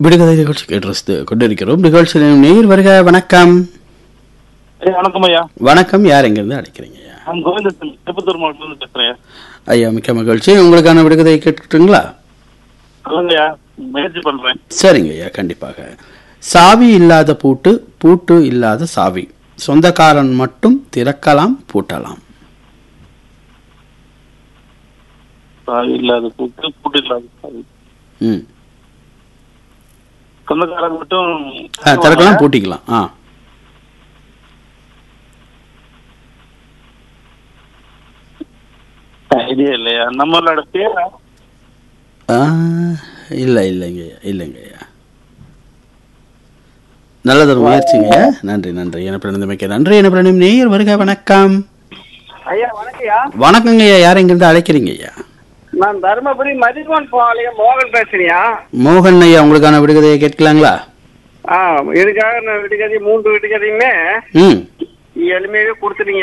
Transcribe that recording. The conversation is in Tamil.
விடுகதை நிகழ்ச்சி கேட்டு கொண்டிருக்கிறோம் நிகழ்ச்சியில் நேர் வருக வணக்கம் ஐயா வணக்கம் ஐயா வணக்கம் யார் எங்கிருந்து அழைக்கிறீங்க ஐயா நான் கோவிந்தன் திருப்பத்தூர் மாவட்டத்துல பேசுறேன் ஐயா மிக்க மகிழ்ச்சி உங்களுக்கான விடுகதை கேட்டுட்டுங்களா சொல்லுங்க ஐயா முயற்சி பண்றேன் சரிங்க ஐயா கண்டிப்பாக சாவி இல்லாத பூட்டு பூட்டு இல்லாத சாவி சொந்தக்காரன் மட்டும் திறக்கலாம் பூட்டலாம் சாவி இல்லாத பூட்டு பூட்டு இல்லாத சாவி ம் சொந்தக்காரங்க மட்டும் ஆ, திறக்கலாம் பூட்டிக்கலாம் ஆ ஐடியா இல்லையா நம்மளோட பேரா ஆ, இல்லை இல்லைங்க ஐயா இல்லைங்க ஐயா நல்லதொரு முயற்சிங்க ஐயா நன்றி நன்றி என்ன பிறந்தமைக்க நன்றி என்ன பிறந்த நேயர் வருக வணக்கம் ஐயா வணக்கம்யா வணக்கங்க ஐயா யார் எங்கிருந்து அழைக்கிறீங்க ஐயா நான் தருமபுரி மதிகோன் போவாலையா மோகன் பேசுறியா மோகன் ஐயா உங்களுக்கான விடுகதையை கேட்கலாங்களா ஆ இதுக்காக நான் விடுகதை மூன்று விடுகதையுமே ம் எளிமையாவே கொடுத்துட்டீங்க